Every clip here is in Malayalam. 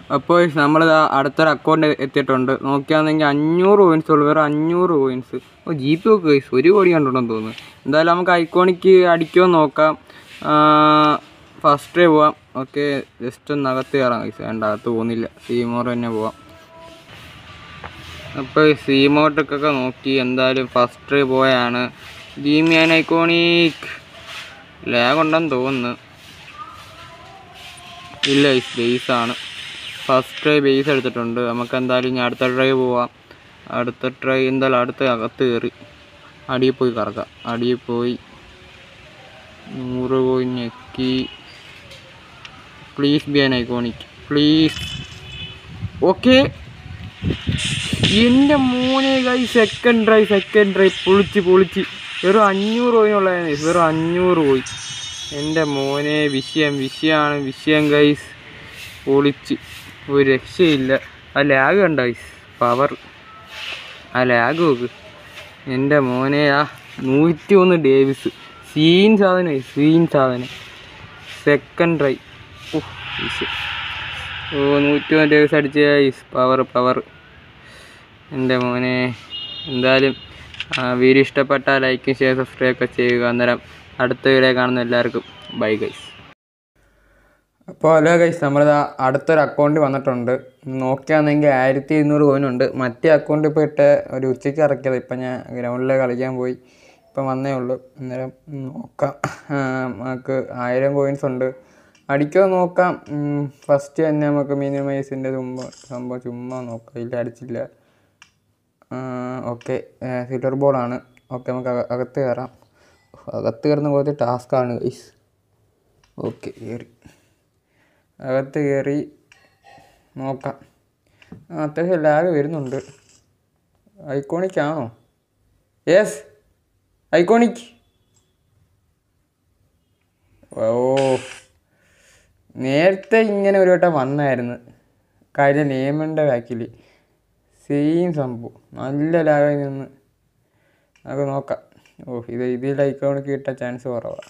അപ്പോൾ നമ്മൾ അടുത്തൊരു അക്കൗണ്ട് എത്തിയിട്ടുണ്ട് നോക്കിയാണെങ്കിൽ അഞ്ഞൂറ് കോയിൻസ് ഉള്ളു വേറെ അഞ്ഞൂറ് കോയിൻസ് ഓ ജി പി ഒക്കെ ഗൈസ് ഒരു കോടി കണ്ടുണ്ടെന്ന് തോന്നുന്നു എന്തായാലും നമുക്ക് ഐക്കോണിക്ക് അടിക്കുമോ നോക്കാം ഫസ്റ്റ് ഡേ പോവാം ഓക്കെ ജസ്റ്റ് ഒന്ന് അകത്ത് കയറാം ഗൈസ് വേണ്ട അകത്ത് പോകുന്നില്ല സീമോർ തന്നെ പോവാം അപ്പോൾ സീമോട്ടൊക്കെ നോക്കി എന്തായാലും ഫസ്റ്റ് ഡേ പോയാണ് ജീമിയാൻ ഐക്കോണിക് ലാഗ് ഉണ്ടെന്ന് തോന്നുന്നു ഇല്ല ബേസ് ആണ് ഫസ്റ്റ് ട്രൈ ബേസ് എടുത്തിട്ടുണ്ട് നമുക്ക് എന്തായാലും ഇനി അടുത്ത ട്രൈ പോവാം അടുത്ത ട്രൈ എന്തായാലും അടുത്ത അകത്ത് കയറി അടിയിൽ പോയി കറക്കാം അടിയിൽ പോയി നൂറ് പോയി ഞെക്കി please be an iconic please okay എൻ്റെ മോനെ കൈ സെക്കൻഡ് ട്രൈ സെക്കൻഡ് ട്രൈ പൊളിച്ച് പൊളിച്ച് വെറും അഞ്ഞൂറ് പോയിനുള്ളതാണ് വെറും അഞ്ഞൂറ് പോയി എൻ്റെ മോനെ വിഷയം വിഷയമാണ് വിഷയം ഗൈസ് പൊളിച്ച് ഒരു രക്ഷയില്ല ആ ലാഗ് കണ്ട ഗൈസ് പവർ ആ ലാഗ് നോക്ക് എൻ്റെ മോനെ ആ നൂറ്റി ഒന്ന് ഡേവിസ് സീൻ സാധനം സീൻ സാധനം സെക്കൻഡ് ട്രൈ ഓ വിഷയം ഓ നൂറ്റി ഒന്ന് ഡേവിസ് അടിച്ച ഗൈസ് പവർ പവർ എൻ്റെ മോനെ എന്തായാലും ആ, വീഡിയോ ഇഷ്ടപ്പെട്ടാൽ ലൈക്കും ഷെയർ സബ്സ്ക്രൈബ് ഒക്കെ ചെയ്യുക അന്നേരം അടുത്ത വീഡിയോ കാണുന്ന എല്ലാവർക്കും ബൈ ഗൈസ് അപ്പോൾ ഹലോ ഗൈസ് നമ്മളിതാ അടുത്തൊരു അക്കൗണ്ട് വന്നിട്ടുണ്ട് നോക്കുകയാണെങ്കിൽ ആയിരത്തി ഇരുന്നൂറ് കോയിനുണ്ട് മറ്റേ അക്കൗണ്ട് ഇപ്പോൾ ഇട്ട് ഒരു ഉച്ചയ്ക്ക് ഇറക്കിയത് ഇപ്പം ഞാൻ ഗ്രൗണ്ടിൽ കളിക്കാൻ പോയി ഇപ്പം വന്നേ ഉള്ളൂ അന്നേരം നോക്കാം ആ, നമുക്ക് ആയിരം കോയിൻസ് ഉണ്ട് അടിക്കുമോ നോക്കാം ഫസ്റ്റ് തന്നെ നമുക്ക് മിനിമൈസിൻ്റെ ചുമ്മാ സംഭവം ചുമ്മാ നോക്കാം ഇല്ല അടിച്ചില്ല ഓക്കെ സിൽവർ ബോളാണ് ഓക്കെ നമുക്ക് അക- അകത്ത് കയറാം അകത്ത് കയറുന്ന പോലത്തെ ടാസ്ക്കാണ് ഗൈസ് ഓക്കെ കയറി അകത്ത് കയറി നോക്കാം ആ, അത്യാവശ്യം ലാഗ് വരുന്നുണ്ട് ഐക്കോണിക് ആണോ യെസ് ഐക്കോണിക് ഓ നേരത്തെ ഇങ്ങനെ ഒരു വട്ടം വന്നായിരുന്നു കഴിഞ്ഞ നേമൻ്റെ ബാക്കിൽ സെയിം സംഭവം നല്ല ലാഗായി നിന്ന് നമുക്ക് നോക്കാം ഓ ഇത് ഇതിൽ ഐക്കോണിക്ക് കിട്ടാൻ ചാൻസ് കുറവാണ്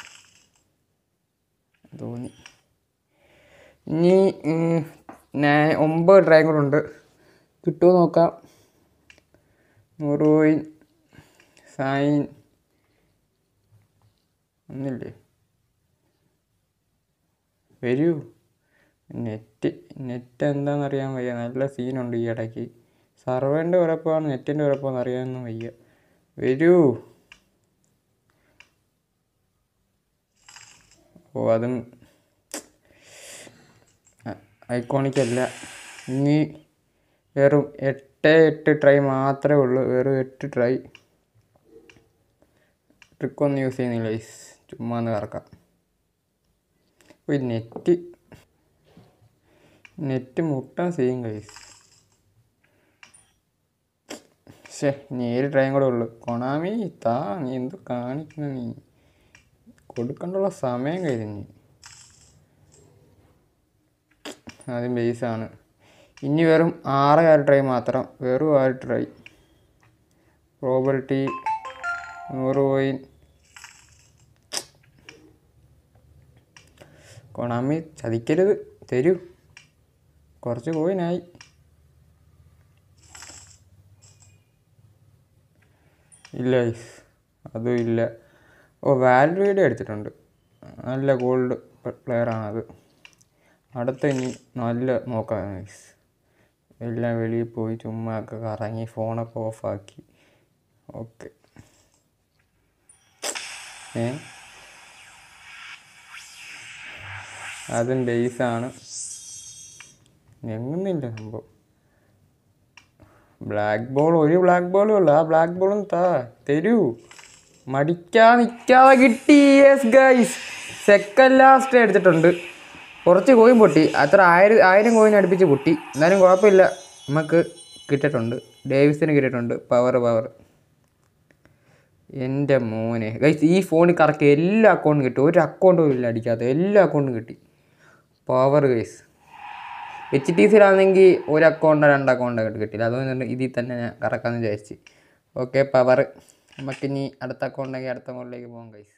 തോന്നി ഇനി ഉം, ഞാൻ ഒമ്പത് ട്രൈ കൂടെ ഉണ്ട് കിട്ടുമോ നോക്കാം നൂറ് കോയിൻ സൈൻ ഒന്നില്ലേ വരൂ നെറ്റ് നെറ്റ് എന്താണെന്ന് അറിയാൻ വയ്യ നല്ല സീനുണ്ട് ഈ ഇടയ്ക്ക് സർവേൻ്റെ കുഴപ്പമാണ് നെറ്റിൻ്റെ കുഴപ്പമാണെന്ന് അറിയാനൊന്നും വയ്യ വരൂ ഓ അതും ഐക്കോണിക് അല്ല ഇനി വെറും എട്ട് എട്ട് ട്രൈ മാത്രമേ ഉള്ളൂ വെറും എട്ട് ട്രൈ ട്രിക്കൊന്നും യൂസ് ചെയ്യുന്നില്ല ഗൈസ് ചുമ്മാ ഒന്ന് കറക്കാം ഒരു നെറ്റ് നെറ്റ് മുട്ടാൻ ചെയ്യും കൈസ് ശേ ഇനി ഏഴ് ട്രൈം കൂടെ ഉള്ളു കൊണാമി താ നീ എന്ത് കാണിക്കുന്ന നീ കൊടുക്കണ്ടുള്ള സമയം കഴിഞ്ഞ് ആദ്യം ബേസാണ് ഇനി വെറും ആറ് ആറ് ട്രൈ മാത്രം വെറും ആറ് ട്രൈ പ്രോബിലിറ്റി നൂറ് കോയിൻ കൊണാമി ചതിക്കരുത് തരൂ കുറച്ച് കോയിനായി ഇല്ല guys. അതും ഇല്ല ഓ വാൽവേഡ് എടുത്തിട്ടുണ്ട് നല്ല ഗോൾഡ് പ്ലെയറാണ് അത് അടുത്ത ഇനി നല്ല നോക്കാം guys. എല്ലാം വെളിയിൽ പോയി ചുമ്മാ ഒക്കെ കറങ്ങി ഫോണൊക്കെ ഓഫാക്കി ഓക്കെ ഏ അതും ബേസാണ് ഞെങ്ങുന്നില്ല സംഭവം ബ്ലാക്ക് ബോൾ ഒരു ബ്ലാക്ക് ബോളും ഉള്ളു ആ ബ്ലാക്ക് ബോളും താ തരൂ മടിക്കാ നിൽക്കാതെ കിട്ടി യെസ് ഗൈസ് സെക്കൻഡ് ലാസ്റ്റ് എടുത്തിട്ടുണ്ട് കുറച്ച് കോയിൻ പൊട്ടി അത്ര ആയിരം ആയിരം കോയിൻ അടുപ്പിച്ച് പൊട്ടി എന്നാലും കുഴപ്പമില്ല നമുക്ക് കിട്ടിയിട്ടുണ്ട് ഡേവിസിന് കിട്ടിയിട്ടുണ്ട് പവർ പവർ എൻ്റെ മോനെ ഗൈസ് ഈ ഫോണിൽ കറക്റ്റ് എല്ലാ അക്കൗണ്ടും കിട്ടി ഒരു അക്കൗണ്ടും ഇല്ല അടിക്കാത്ത എല്ലാ അക്കൗണ്ടും കിട്ടി പവർ ഗൈസ് എച്ച് ടി സിയിലാണെങ്കിൽ ഒരു അക്കൗണ്ടോ രണ്ട് അക്കൗണ്ടോ കിട്ടില്ല അതുകൊണ്ട് ഇതിൽ തന്നെ ഞാൻ കറക്കാമെന്ന് വിചാരിച്ച് ഓക്കെ പവർ നമുക്കിനി അടുത്ത അക്കൗണ്ടെങ്കിൽ അടുത്ത അക്കൗണ്ടിലേക്ക് പോകാം ഗൈസ്